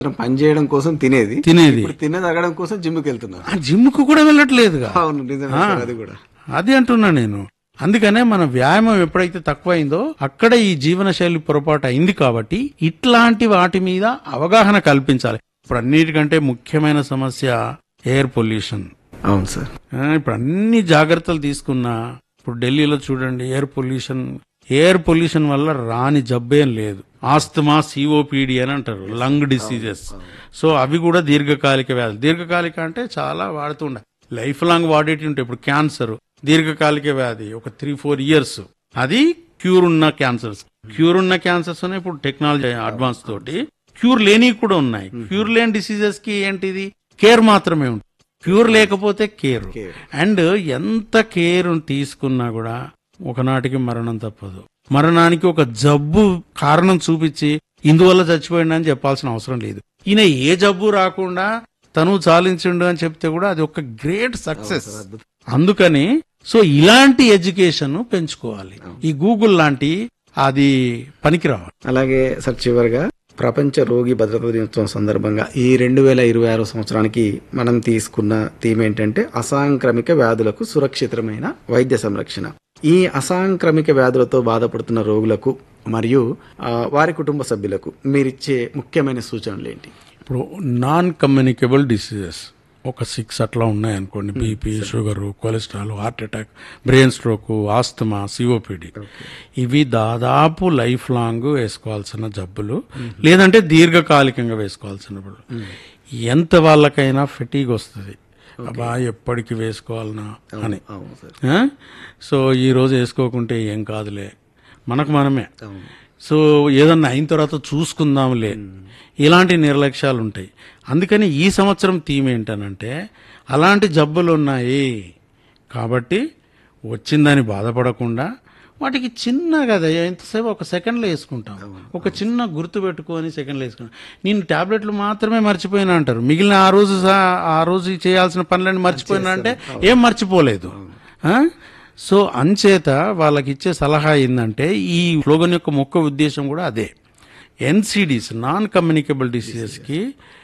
పని చేయడం కోసం తినేది తినేది ఇప్పుడు తిన్న తగ్గడం కోసం జిమ్కి వెళ్తున్నారు ఆ జిమ్కు కూడా వెళ్ళట్లేదుగా అవును నిజమే సార్ అది కూడా అది అంటున్నా నేను అందుకనే మన వ్యాయామం ఎప్పుడైతే తక్కువైందో అక్కడ ఈ జీవనశైలి పొరపాటు అయింది కాబట్టి ఇట్లాంటి వాటి మీద అవగాహన కల్పించాలి ఇప్పుడు అన్నిటికంటే ముఖ్యమైన సమస్య ఎయిర్ పొల్యూషన్ అవును సార్ ఆ, ఇప్పుడు అన్ని జాగ్రత్తలు తీసుకున్నా ఇప్పుడు ఢిల్లీలో చూడండి ఎయిర్ పొల్యూషన్ ఎయిర్ పొల్యూషన్ వల్ల రాని జబ్బేం లేదు ఆస్తమా సిఓపిడి అని అంటారు లంగ్ డిసీజెస్ సో అవి కూడా దీర్ఘకాలిక వ్యాధులు దీర్ఘకాలిక అంటే చాలా వాడుతుండే లైఫ్ లాంగ్ వాడేటి ఉంటాయి ఇప్పుడు క్యాన్సర్ దీర్ఘకాలిక వ్యాధి ఒక త్రీ ఫోర్ ఇయర్స్ అది క్యూర్ ఉన్న క్యాన్సర్స్ క్యూర్ ఉన్న క్యాన్సర్స్ ఇప్పుడు టెక్నాలజీ అడ్వాన్స్ తోటి క్యూర్ లేని కూడా ఉన్నాయి క్యూర్ లేని డిసీజెస్ కి ఏంటిది కేర్ మాత్రమే ఉంటుంది క్యూర్ లేకపోతే కేర్ Care. అండ్ ఎంత కేర్ తీసుకున్నా కూడా ఒకనాటికి మరణం తప్పదు మరణానికి ఒక జబ్బు కారణం చూపించి ఇందువల్ల చచ్చిపోయిండు అని చెప్పాల్సిన అవసరం లేదు ఈయన ఏ జబ్బు రాకుండా తను చాలించిండు అని చెప్తే కూడా అది ఒక గ్రేట్ సక్సెస్ అందుకని సో ఇలాంటి ఎడ్యుకేషన్ పెంచుకోవాలి ఈ గూగుల్ లాంటి అది పనికిరావాలి అలాగే సార్ చివరిగా ప్రపంచ రోగి భద్రతా దినోత్సవం సందర్భంగా ఈ రెండు వేల ఇరవై ఆరో సంవత్సరానికి మనం తీసుకున్న థీమ్ ఏంటంటే అసాంక్రమిక వ్యాధులకు సురక్షితమైన వైద్య సంరక్షణ ఈ అసాంక్రమిక వ్యాధులతో బాధపడుతున్న రోగులకు మరియు ఆ, వారి కుటుంబ సభ్యులకు మీరిచ్చే ముఖ్యమైన సూచనలు ఏంటి ఇప్పుడు నాన్ కమ్యూనికేబుల్ డిసీజెస్ ఒక సిక్స్ అట్లా ఉన్నాయి అనుకోండి BP sugar cholesterol heart attack brain stroke asthma COPD ఇవి దాదాపు లైఫ్ లాంగ్ వేసుకోవాల్సిన జబ్బులు లేదంటే దీర్ఘకాలికంగా వేసుకోవాల్సిన జబ్బులు ఎంత వాళ్ళకైనా ఫెటీగ్ వస్తుంది అబ్బా ఎప్పటికి వేసుకోవాలనా అని అవును సార్ ఆ? సో ఈ రోజు వేసుకోకుంటే ఏం కాదులే మనకు మనమే అవును సో ఏదన్నా అయిన తర్వాత చూసుకుందాంలే ఇలాంటి నిర్లక్ష్యాలు ఉంటాయి అందుకని ఈ సంవత్సరం థీమ్ ఏంటనంటే అలాంటి జబ్బులు ఉన్నాయి కాబట్టి వచ్చిందని బాధపడకుండా వాటికి చిన్న కదా ఎంతసేపు ఒక సెకండ్లో వేసుకుంటాం ఒక చిన్న గుర్తు పెట్టుకొని సెకండ్లో వేసుకుంటాం నేను టాబ్లెట్లు మాత్రమే మర్చిపోయినా అంటారు మిగిలిన ఆ రోజు సా- ఆ రోజు చేయాల్సిన పనులన్నీ మర్చిపోయినా అంటే ఏం మర్చిపోలేదు ఆ? సో అంచేత వాళ్ళకి ఇచ్చే సలహా ఏంటంటే ఈ స్లోగన్ యొక్క ముఖ్య ఉద్దేశం కూడా అదే ఎన్సిడిస్ నాన్ కమ్యూనికేబుల్ డిసీజెస్కి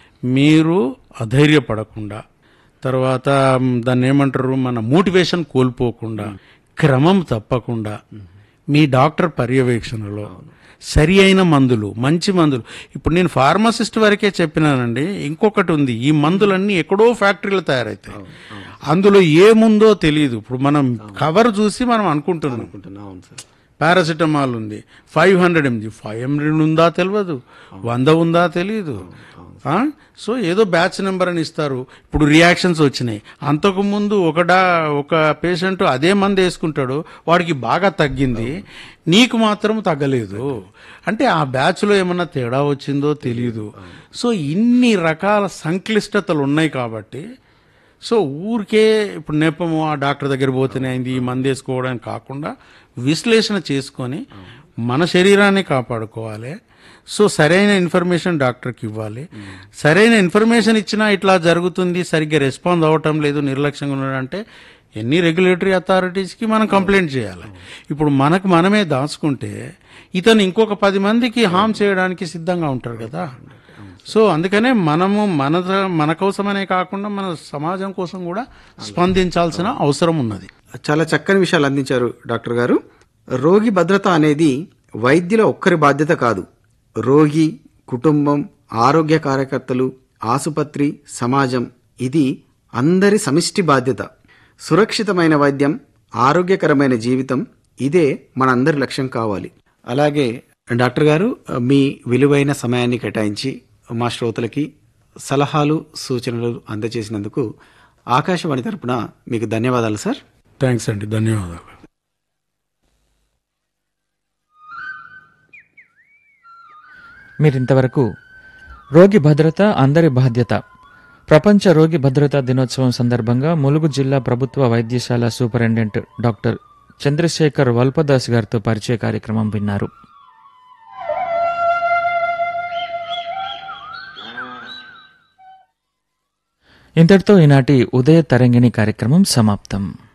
మీరు అధైర్యపడకుండా తర్వాత మ్, దాన్ని ఏమంటారు మన మోటివేషన్ కోల్పోకుండా క్రమం తప్పకుండా మీ డాక్టర్ పర్యవేక్షణలో సరి అయిన మందులు మంచి మందులు ఇప్పుడు నేను ఫార్మసిస్ట్ వరకే చెప్పినానండి ఇంకొకటి ఉంది ఈ మందులన్నీ ఎక్కడో ఫ్యాక్టరీలో తయారవుతాయి అందులో ఏముందో తెలియదు ఇప్పుడు మనం కవర్ చూసి మనం అనుకుంటున్నాం అనుకుంటున్నా అవును సార్ పారాసిటమాల్ ఉంది five hundred mg five hundred ఉందా తెలియదు వంద ఉందా తెలియదు ఆ? సో ఏదో బ్యాచ్ నెంబర్ అని ఇస్తారు ఇప్పుడు రియాక్షన్స్ వచ్చినాయి అంతకు ముందు ఒక డా ఒక పేషెంట్ అదే మంది వేసుకుంటాడు వాడికి బాగా తగ్గింది నీకు మాత్రం తగ్గలేదు అంటే ఆ బ్యాచ్లో ఏమన్నా తేడా వచ్చిందో తెలియదు సో ఇన్ని రకాల సంక్లిష్టతలు ఉన్నాయి కాబట్టి సో ఊరికే ఇప్పుడు నెపము ఆ డాక్టర్ దగ్గర పోతేనే అయింది ఈ మందు వేసుకోవడానికి కాకుండా విశ్లేషణ చేసుకొని మన శరీరాన్ని కాపాడుకోవాలి సో సరైన ఇన్ఫర్మేషన్ డాక్టర్కి ఇవ్వాలి సరైన ఇన్ఫర్మేషన్ ఇచ్చినా ఇట్లా జరుగుతుంది సరిగ్గా రెస్పాన్స్ అవ్వటం లేదు నిర్లక్ష్యంగా ఉన్నాడంటే ఎన్ని రెగ్యులేటరీ అథారిటీస్కి మనం కంప్లైంట్ చేయాలి ఇప్పుడు మనకు మనమే దాచుకుంటే ఇతను ఇంకొక పది మందికి హామ్ చేయడానికి సిద్ధంగా ఉంటారు కదా సో అందుకనే మనము మన మన కోసమనే కాకుండా మన సమాజం కోసం కూడా స్పందించాల్సిన అవసరం ఉన్నది చాలా చక్కని విషయాలు అందించారు డాక్టర్ గారు రోగి భద్రత అనేది వైద్యుల ఒక్కరి బాధ్యత కాదు రోగి కుటుంబం ఆరోగ్య కార్యకర్తలు ఆసుపత్రి సమాజం ఇది అందరి సమిష్టి బాధ్యత సురక్షితమైన వైద్యం ఆరోగ్యకరమైన జీవితం ఇదే మనందరి లక్ష్యం కావాలి అలాగే డాక్టర్ గారు మీ విలువైన సమయాన్ని కేటాయించి మా శ్రోతలకి సలహాలు సూచనలు అందజేసినందుకు ఆకాశవాణి తరపున మీకు ధన్యవాదాలు సార్ థ్యాంక్స్ అండి ధన్యవాదాలు మీరింతవరకు రోగి భద్రత అందరి బాధ్యత ప్రపంచ రోగి భద్రతా దినోత్సవం సందర్భంగా ములుగు జిల్లా ప్రభుత్వ వైద్యశాల సూపరింటెండెంట్ డాక్టర్ చంద్రశేఖర్ వల్పదాస్ గారితో పరిచయ కార్యక్రమం విన్నారు ఇంతటితో ఈనాటి ఉదయ తరంగిణి కార్యక్రమం సమాప్తం